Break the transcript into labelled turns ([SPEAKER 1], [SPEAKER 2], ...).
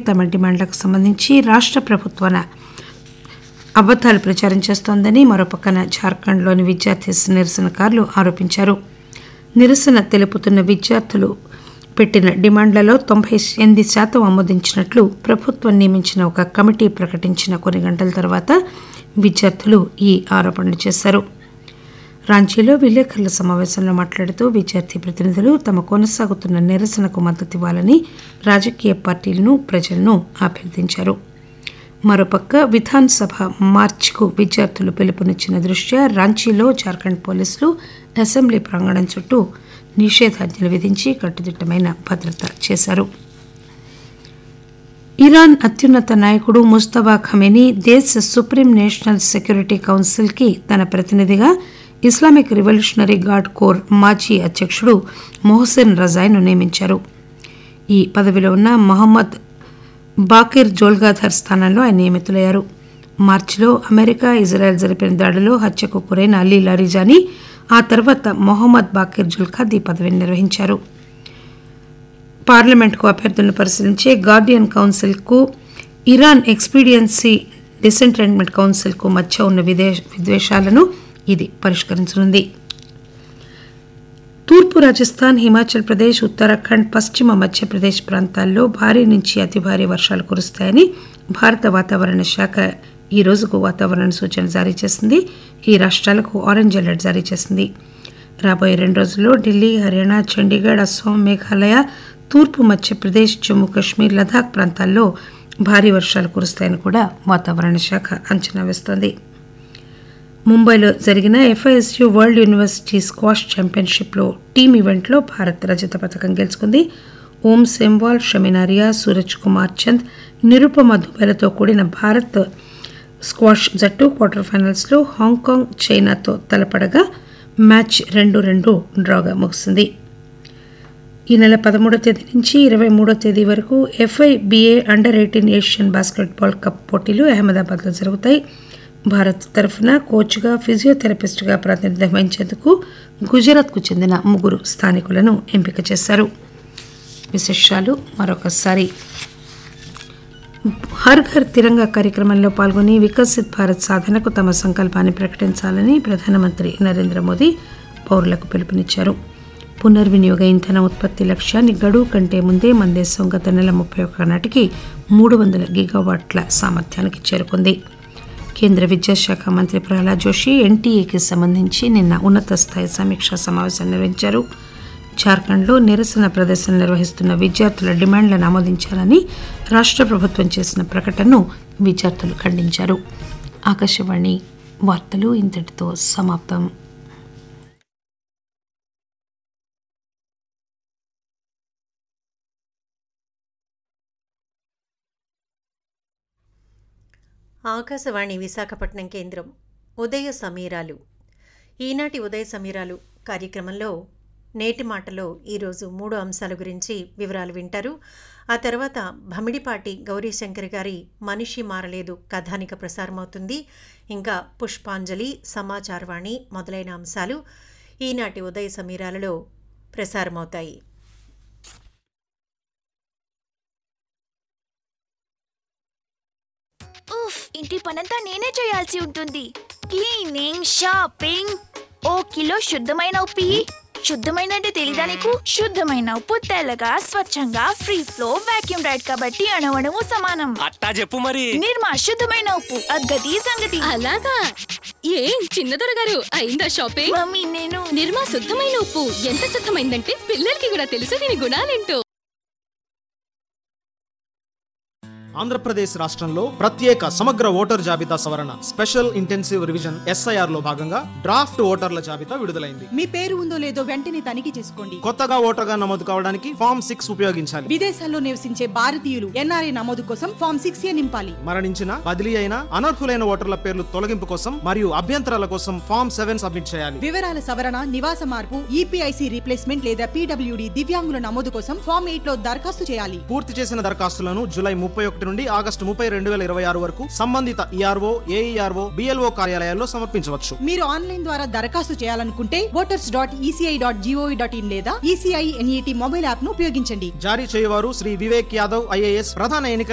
[SPEAKER 1] తమ డిమాండ్లకు సంబంధించి రాష్ట్ర ప్రభుత్వాన అబద్దాలు ప్రచారం చేస్తోందని మరోపక్కన జార్ఖండ్లోని విద్యార్థి నిరసనకారులు ఆరోపించారు నిరసన తెలుపుతున్న విద్యార్థులు పెట్టిన డిమాండ్లలో తొంభై ఎనిమిది శాతం ఆమోదించినట్లు ప్రభుత్వం నియమించిన ఒక కమిటీ ప్రకటించిన కొన్ని గంటల తర్వాత విద్యార్థులు ఈ ఆరోపణలు చేశారు రాంచీలో విలేకరుల సమావేశంలో మాట్లాడుతూ విద్యార్థి ప్రతినిధులు తమ కొనసాగుతున్న నిరసనకు మద్దతు ఇవ్వాలని రాజకీయ పార్టీలను ప్రజలను అభ్యర్థించారు మరోపక్క విధాన్ సభ మార్చ్కు విద్యార్థులు పిలుపునిచ్చిన దృష్ట్యా రాంచీలో జార్ఖండ్ పోలీసులు అసెంబ్లీ ప్రాంగణం చుట్టూ నిషేధాజ్ఞలు విధించి కట్టుదిట్టమైన భద్రత చేశారు ఇరాన్ అత్యున్నత నాయకుడు ముస్తబా ఖమేని దేశ సుప్రీం నేషనల్ సెక్యూరిటీ కౌన్సిల్కి తన ప్రతినిధిగా ఇస్లామిక్ రివల్యూషనరీ గార్డ్ కోర్ మాజీ అధ్యక్షుడు మొహసిన్ రజాయ్ను నియమించారు ఈ పదవిలో ఉన్న మహమ్మద్ బాకిర్ జోల్గాధర్ స్థానంలో ఆయన నియమితులయ్యారు మార్చిలో అమెరికా ఇజ్రాయెల్ జరిపిన దాడిలో హత్యకు గురైన అలీ లారిజాని ఆ తర్వాత మొహమ్మద్ బాకిర్ జుల్ఖాద్ ఈ పదవిని నిర్వహించారు పార్లమెంట్కు అభ్యర్థులను పరిశీలించే గార్డియన్ కౌన్సిల్కు ఇరాన్ ఎక్స్పీడియన్సీ డిసెంట్రెంట్మెంట్ కౌన్సిల్కు మధ్య ఉన్న విదేశ విద్వేషాలను ఇది పరిష్కరించనుంది తూర్పు రాజస్థాన్ హిమాచల్ ప్రదేశ్ ఉత్తరాఖండ్ పశ్చిమ మధ్యప్రదేశ్ ప్రాంతాల్లో భారీ నుంచి అతి భారీ వర్షాలు కురుస్తాయని భారత వాతావరణ శాఖ ఈ రోజుకు వాతావరణ సూచన జారీ చేసింది ఈ రాష్ట్రాలకు ఆరెంజ్ అలర్ట్ జారీ చేసింది రాబోయే రెండు రోజుల్లో ఢిల్లీ హర్యానా చండీగఢ్ అస్సాం మేఘాలయ తూర్పు మధ్యప్రదేశ్ జమ్మూ కాశ్మీర్ లదాఖ్ ప్రాంతాల్లో భారీ వర్షాలు కురుస్తాయని కూడా వాతావరణ శాఖ అంచనా వేస్తోంది ముంబైలో జరిగిన ఎఫ్ఐఎస్యు వరల్డ్ యూనివర్సిటీ స్క్వాష్ ఛాంపియన్షిప్లో టీమ్ ఈవెంట్లో భారత్ రజత పథకం గెలుచుకుంది ఓం సెంవాల్ షమినారియా సూరజ్ కుమార్ చంద్ నిరుపమ దుబేలతో కూడిన భారత్ స్క్వాష్ జట్టు క్వార్టర్ ఫైనల్స్లో హాంకాంగ్ చైనాతో తలపడగా మ్యాచ్ రెండు రెండు డ్రాగా ముగిసింది ఈ నెల పదమూడో తేదీ నుంచి ఇరవై మూడో తేదీ వరకు F I B A under eighteen Asian basketball cup పోటీలు అహ్మదాబాద్లో జరుగుతాయి భారత్ తరఫున కోచ్గా ఫిజియోథెరపిస్ట్గా ప్రాతినిధ్యం వహించేందుకు గుజరాత్కు చెందిన ముగ్గురు స్థానికులను ఎంపిక చేశారు విశేషాలు మరొకసారి హర్ ఘర్ తిరంగా కార్యక్రమంలో పాల్గొని వికసిత్ భారత్ సాధనకు తమ సంకల్పాన్ని ప్రకటించాలని ప్రధానమంత్రి నరేంద్ర మోదీ పౌరులకు పిలుపునిచ్చారు పునర్వినియోగ ఇంధన ఉత్పత్తి లక్ష్యాన్ని గడువు కంటే ముందే మన దేశం గత నెల ముప్పై ఒక్క నాటికి మూడు వందల గిగావాట్ల సామర్థ్యానికి చేరుకుంది కేంద్ర విద్యాశాఖ మంత్రి ప్రహ్లాద్ జోషి ఎన్టీఏకి సంబంధించి నిన్న ఉన్నత స్థాయి సమీక్షా సమావేశం నిర్వహించారు జార్ఖండ్లో నిరసన ప్రదర్శన నిర్వహిస్తున్న విద్యార్థుల డిమాండ్లను ఆమోదించాలని రాష్ట్ర ప్రభుత్వం చేసిన ప్రకటనను విద్యార్థులు ఖండించారు ఆకాశవాణి వార్తలు ఇంతటితో సమాప్తం
[SPEAKER 2] ఆకాశవాణి విశాఖపట్నం కేంద్రం ఉదయ సమీరాలు ఈనాటి ఉదయ సమీరాలు కార్యక్రమంలో నేటి మాటలో ఈరోజు మూడు అంశాల గురించి వివరాలు వింటారు ఆ తర్వాత భమిడిపాటి గౌరీశంకర్ గారి మనిషి మారలేదు కథానిక ప్రసారమవుతుంది ఇంకా పుష్పాంజలి సమాచారవాణి మొదలైన అంశాలు ఈనాటి ఉదయ సమీరాలలో ప్రసారమవుతాయి
[SPEAKER 3] ఉఫ్ ఇంటి పనంతా నేనే చేయాల్సి ఉంటుంది క్లీనింగ్ షాపింగ్ ఓ కిలో శుద్ధమైన ఉప్పు ఇయ్యి. శుద్ధమైన అంటే తెలీదా నీకు శుద్ధమైన ఉప్పు తెల్లగా స్వచ్ఛంగా ఫ్రీ ఫ్లో వాక్యూమ్ రైడ్ కాబట్టి అణవణము సమానం
[SPEAKER 4] అట్టా చెప్పు మరి
[SPEAKER 3] నిర్మా శుద్ధమైన ఉప్పు అగ్గది సంగతి
[SPEAKER 5] అలాగా ఏం చిన్నదొర గారు అయిందా షాపింగ్
[SPEAKER 3] మమ్మీ నేను
[SPEAKER 5] నిర్మా శుద్ధమైన ఉప్పు ఎంత శుద్ధమైందంటే పిల్లలకి కూడా తెలుసు దీని గుణాలేంటో
[SPEAKER 6] ఆంధ్రప్రదేశ్ రాష్ట్రంలో ప్రత్యేక సమగ్ర ఓటర్ జాబితా సవరణ స్పెషల్ ఇంటెన్సివ్ రివిజన్ ఎస్ఐఆర్ లో భాగంగా డ్రాఫ్ట్ ఓటర్ల జాబితా విడుదలైంది
[SPEAKER 7] మీ పేరు ఉందో లేదో వెంటనే తనిఖీ చేసుకోండి
[SPEAKER 6] కొత్తగా ఓటర్గా నమోదు కావడానికి ఫామ్ సిక్స్ ఉపయోగించాలి
[SPEAKER 7] విదేశాల్లో నివసించే భారతీయులు ఎన్ఆర్ఐ నమోదు కోసం ఫామ్ సిక్స్ ఏ నింపాలి
[SPEAKER 6] మరణించిన బదిలీ అయిన అనర్హులైన ఓటర్ల పేర్లు తొలగింపు కోసం మరియు అభ్యంతరాల కోసం ఫామ్ సెవెన్ సబ్మిట్ చేయాలి
[SPEAKER 7] వివరాల సవరణ నివాస మార్పు ఈపీఐసి రీప్లేస్మెంట్ లేదా పీడబ్ల్యూడి దివ్యాంగుల నమోదు కోసం ఫామ్ ఎయిట్ లో దరఖాస్తు చేయాలి
[SPEAKER 6] పూర్తి చేసిన దరఖాస్తులను జూలై ముప్పై ఒకటి నుండి ఆగస్టు ముప్పై రెండు వేల ఇరవై ఆరు వరకు సంబంధిత ఈఆర్ఓ ఏఈఆర్ఓ బిఎల్ఓ కార్యాలయాల్లో సమర్పించవచ్చు
[SPEAKER 7] మీరు ఆన్లైన్ ద్వారా దరఖాస్తు చేయాలనుకుంటే voters dot E C I dot G O V dot in లేదా ఈసీఐ ఎన్ఈటి మొబైల్ యాప్ ను ఉపయోగించండి
[SPEAKER 6] జారీ చేయవారు శ్రీ వివేక్ యాదవ్ ఐఏఎస్ ప్రధాన ఎన్నికల